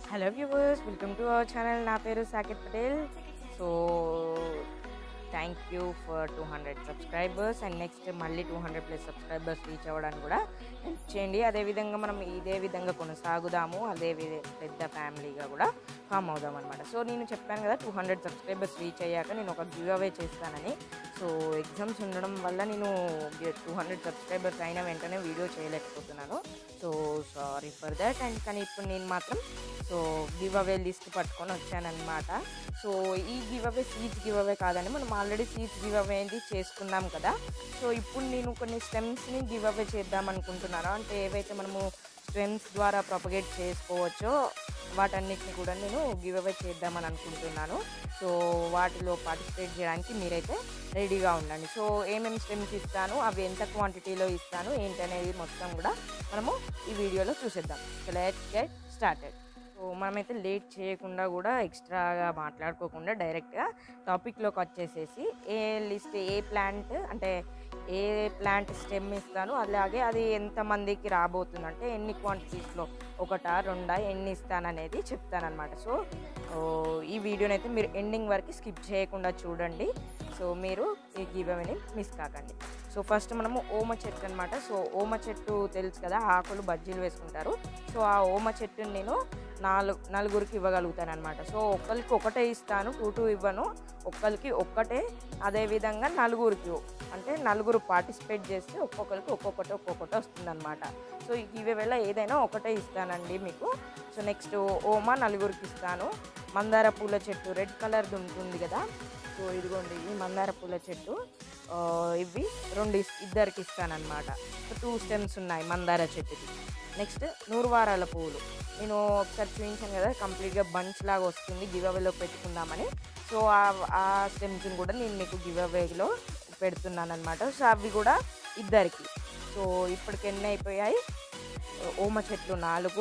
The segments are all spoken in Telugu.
hello viewers welcome to our channel నా పేరు Sakith Patel so thank you for two hundred subscribers and next మళ్ళీ two hundred plus subscribers reach అవ్వడానికి కూడా హెల్ప్ చేయండి అదేవిధంగా మనం ఇదే విధంగా కొనసాగుదాము అదే విధ- పెద్ద ఫ్యామిలీగా కూడా ఫామ్ అవుదాం అనమాట సో నేను చెప్పాను కదా టూ హండ్రెడ్ సబ్స్క్రైబర్స్ రీచ్ అయ్యాక నేను ఒక గివ్ అవే చేస్తానని సో ఎగ్జామ్స్ ఉండడం వల్ల నేను టూ హండ్రెడ్ సబ్స్క్రైబర్స్ అయిన వెంటనే వీడియో చేయలేకపోతున్నాను so sorry for that and కానీ ఇప్పుడు నేను మాత్రం సో గివ్ అవే లిస్ట్ పట్టుకొని వచ్చానన్నమాట సో ఈ give away seats give away కాదండి మనం ఆల్రెడీ సీట్స్ గివ్ అవే అనేది చేసుకున్నాం కదా సో ఇప్పుడు నేను కొన్ని స్టెమ్స్ని గివ్ అవే చేద్దాం అనుకుంటున్నాను అంటే ఏవైతే మనము స్టెమ్స్ ద్వారా ప్రొపగేట్ చేసుకోవచ్చో వాటన్నిటిని కూడా నేను గివ్ అవే చేద్దామని అనుకుంటున్నాను సో వాటిలో పార్టిసిపేట్ చేయడానికి మీరైతే రెడీగా ఉండండి సో ఏమేమి స్టెమ్స్ ఇస్తాను అవి ఎంత క్వాంటిటీలో ఇస్తాను ఏంటనేది మొత్తం కూడా మనము ఈ వీడియోలో చూసేద్దాం so let get started so మనమైతే లేట్ చేయకుండా కూడా ఎక్స్ట్రాగా మాట్లాడుకోకుండా డైరెక్ట్గా టాపిక్లోకి వచ్చేసేసి ఏ లిస్ట్ ఏ ప్లాంట్ అంటే ఏ ప్లాంట్ స్టెమ్ ఇస్తాను అలాగే అది ఎంతమందికి రాబోతుంది అంటే ఎన్ని క్వాంటిటీస్లో ఒకటా రెండా ఎన్ని ఇస్తాననేది చెప్తానమాట సో ఓ, ఈ వీడియోని అయితే మీరు ఎండింగ్ వరకు స్కిప్ చేయకుండా చూడండి సో మీరు ఈ గివ్ని మిస్ కాకండి సో ఫస్ట్ మనము ఓమ చెట్టు అనమాట సో ఓమ చెట్టు తెలుసు కదా ఆకులు బజ్జీలు వేసుకుంటారు సో ఆ ఓమ చెట్టుని నేను నాలుగు నలుగురికి ఇవ్వగలుగుతాను అనమాట సో ఒక్కరికి ఒకటే ఇస్తాను టూ టూ ఇవ్వను ఒక్కరికి ఒక్కటే అదేవిధంగా నలుగురికి అంటే నలుగురు పార్టిసిపేట్ చేస్తే ఒక్కొక్కరికి ఒక్కొక్కటి ఒక్కొక్కటి వస్తుందన్నమాట సో ఇవే వేళ ఏదైనా ఒకటే ఇస్తానండి మీకు సో నెక్స్ట్ ఓమా నలుగురికి ఇస్తాను మందార పూల చెట్టు రెడ్ కలర్ది ఉంటుంది కదా సో ఇదిగోండి ఈ మందార పూల చెట్టు ఆ, ఇవి రెండు ఇస్- ఇద్దరికి ఇస్తానన్నమాట సో టూ స్టెమ్స్ ఉన్నాయి మందార చెట్టుకి నెక్స్ట్ నూరు వారాల పువ్వులు నేను ఒకసారి చూపించాను కదా కంప్లీట్గా బంచ్ లాగా వస్తుంది గివ్ అవేలో పెట్టుకుందామని సో ఆ- ఆ స్టెమ్స్ని కూడా నేను మీకు గివ్ అవేలో పెడుతున్నాను అనమాట సో అవి కూడా ఇద్దరికి సో ఇప్పటికి ఎన్ని అయిపోయాయి ఓమ చెట్లు నాలుగు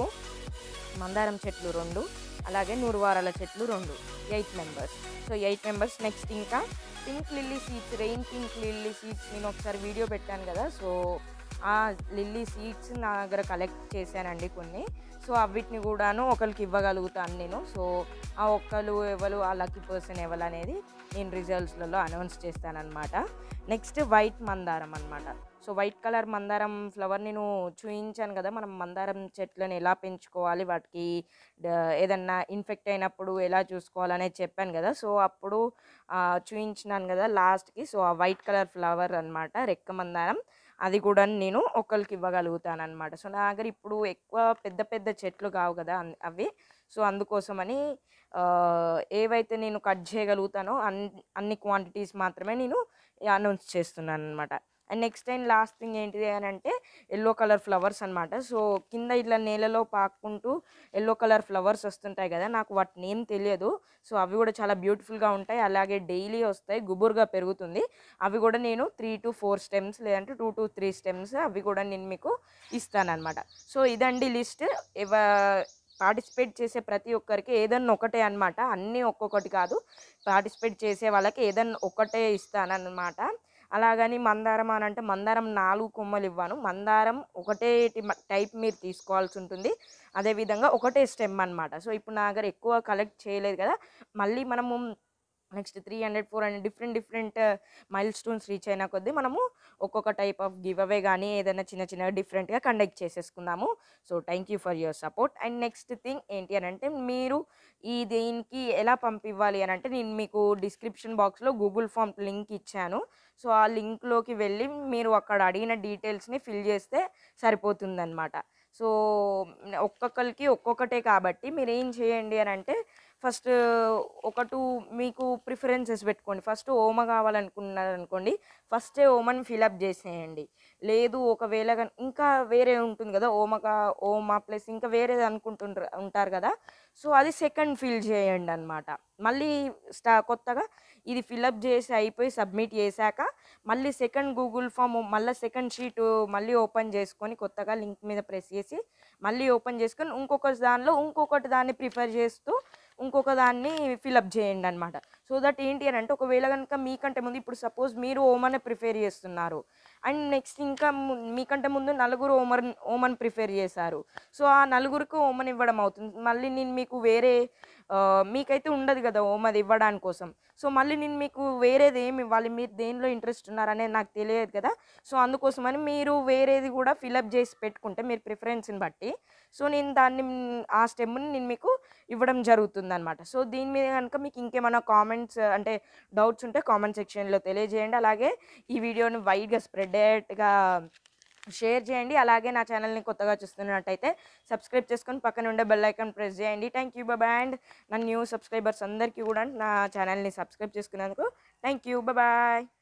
మందారం చెట్లు రెండు అలాగే నూరు వారాల చెట్లు రెండు eight members so eight members next ఇంకా pink lily seeds rain pink lily seeds నేను ఒకసారి వీడియో పెట్టాను కదా సో ఆ లిల్లీ సీడ్స్ నా దగ్గర కలెక్ట్ చేశానండి కొన్ని సో అవిటిని కూడాను ఒకరికి ఇవ్వగలుగుతాను నేను సో ఆ ఒక్కరు ఎవరు ఆ లక్కీ పర్సన్ ఎవరు అనేది నేను రిజల్ట్స్లలో అనౌన్స్ చేస్తానన్నమాట నెక్స్ట్ వైట్ మందారం అన్నమాట సో వైట్ కలర్ మందారం ఫ్లవర్ నేను చూపించాను కదా మనం మందారం చెట్లను ఎలా పెంచుకోవాలి వాటికి డ- ఏదన్నా ఇన్ఫెక్ట్ అయినప్పుడు ఎలా చూసుకోవాలనేది చెప్పాను కదా సో అప్పుడు ఆ, చూపించినాను కదా లాస్ట్కి సో ఆ వైట్ కలర్ ఫ్లవర్ అన్నమాట రెక్క మందారం అది కూడా నేను ఒకరికి ఇవ్వగలుగుతాను అనమాట సో నా దగ్గర ఇప్పుడు ఎక్కువ పెద్ద పెద్ద చెట్లు కావు కదా అన్- అవి సో అందుకోసమని ఆ, ఏవైతే నేను కట్ చేయగలుగుతానో అన్ అన్ని క్వాంటిటీస్ మాత్రమే నేను అనౌన్స్ చేస్తున్నాను అనమాట and next and last thing ఏంటిది అని అంటే ఎల్లో కలర్ ఫ్లవర్స్ అనమాట సో కింద ఇట్లా నేలలో పాక్కుంటూ ఎల్లో కలర్ ఫ్లవర్స్ వస్తుంటాయి కదా నాకు వాటిని ఏం తెలియదు సో అవి కూడా చాలా బ్యూటిఫుల్గా ఉంటాయి అలాగే డైలీ వస్తాయి గుబురుగా పెరుగుతుంది అవి కూడా నేను త్రీ టు ఫోర్ స్టెమ్స్ లేదంటే టూ టు త్రీ స్టెమ్స్ అవి కూడా నేను మీకు ఇస్తానన్నమాట సో ఇదండి లిస్ట్ ఎవ పార్టిసిపేట్ చేసే ప్రతి ఒక్కరికి ఏదన్నా ఒకటే అన్నమాట అన్నీ ఒక్కొక్కటి కాదు పార్టిసిపేట్ చేసే వాళ్ళకి ఏదన్నా ఒకటే ఇస్తానన్నమాట అలాగని మందారం అని అంటే మందారం నాలుగు కొమ్మలు ఇవ్వను మందారం ఒకటే టైప్ మీరు తీసుకోవాల్సి ఉంటుంది అదేవిధంగా ఒకటే స్టెమ్ అన్నమాట సో ఇప్పుడు నా దగ్గర ఎక్కువ కలెక్ట్ చేయలేదు కదా మళ్ళీ మనము next three hundred four hundred different different milestones reach అయిన కొద్దీ మనము ఒక్కొక్క టైప్ ఆఫ్ గివ్ అవే కానీ ఏదైనా చిన్న చిన్న డిఫరెంట్గా కండక్ట్ చేసేసుకుందాము so thank you for your support and next thing ఏంటి అని అంటే మీరు ఈ దీనికి ఎలా పంపివ్వాలి అని అంటే నేను మీకు డిస్క్రిప్షన్ బాక్స్లో గూగుల్ ఫామ్ లింక్ ఇచ్చాను సో ఆ లింక్లోకి వెళ్ళి మీరు అక్కడ అడిగిన డీటెయిల్స్ని ఫిల్ చేస్తే సరిపోతుందన్నమాట సో ఒక్కొక్కరికి ఒక్కొక్కటే కాబట్టి మీరు ఏం చేయండి అని అంటే ఫస్ట్ ఒక టూ మీకు ప్రిఫరెన్సెస్ పెట్టుకోండి ఫస్ట్ ఓమ కావాలనుకున్నారు అనుకోండి ఫస్టే ఓమని ఫిలప్ చేసేయండి లేదు ఒకవేళ గన్- ఇంకా వేరే ఉంటుంది కదా ఓమక ఓమా ప్లస్ ఇంకా వేరేది అనుకుంటుంటారు ఉంటారు కదా సో అది సెకండ్ ఫిల్ చేయండి అనమాట మళ్ళీ స్టా కొత్తగా ఇది ఫిలప్ చేసి అయిపోయి సబ్మిట్ చేశాక మళ్ళీ సెకండ్ గూగుల్ ఫామ్ మళ్ళీ సెకండ్ షీట్ మళ్ళీ ఓపెన్ చేసుకొని కొత్తగా లింక్ మీద ప్రెస్ చేసి మళ్ళీ ఓపెన్ చేసుకొని ఇంకొక దానిలో ఇంకొకటి దాన్ని ప్రిఫర్ చేస్తూ ఇంకొక దాన్ని ఫిలప్ చేయండి అనమాట సో దట్ ఏంటి అని అంటే ఒకవేళ కనుక మీకంటే ముందు ఇప్పుడు సపోజ్ మీరు ఓమనే ప్రిఫేర్ చేస్తున్నారు అండ్ నెక్స్ట్ ఇంకా ము- మీకంటే ముందు నలుగురు ఓమన్ ఓమన్ ప్రిఫేర్ చేశారు సో ఆ నలుగురికి ఓమన్ ఇవ్వడం అవుతుంది మళ్ళీ నేను మీకు వేరే ఆ, మీకైతే ఉండదు కదా ఓమ్ అది ఇవ్వడానికి కోసం సో మళ్ళీ నేను మీకు వేరేది ఏమి ఇవ్వాలి మీరు దేనిలో ఇంట్రెస్ట్ ఉన్నారనేది నాకు తెలియదు కదా సో అందుకోసమని మీరు వేరేది కూడా ఫిలప్ చేసి పెట్టుకుంటే మీరు ప్రిఫరెన్స్ని బట్టి సో నేను దాన్ని మ్, ఆ స్టెమ్ని నేను మీకు ఇవ్వడం జరుగుతుంది అనమాట సో దీని మీద కనుక మీకు ఇంకేమైనా కామెంట్స్ అంటే డౌట్స్ ఉంటే కామెంట్ సెక్షన్లో తెలియజేయండి అలాగే ఈ వీడియోని వైడ్గా స్ప్రెడ్ అయ్యేట్టుగా షేర్ చేయండి అలాగే నా ఛానల్ని కొత్తగా చూస్తున్నట్టయితే సబ్స్క్రైబ్ చేసుకొని పక్కన ఉండే బెల్ ఐకాన్ ప్రెస్ చేయండి థ్యాంక్ యూ బాయ్ అండ్ నా న్యూ సబ్స్క్రైబర్స్ అందరికీ కూడా నా ఛానల్ని సబ్స్క్రైబ్ చేసుకున్నందుకు థ్యాంక్ యూ బాయ్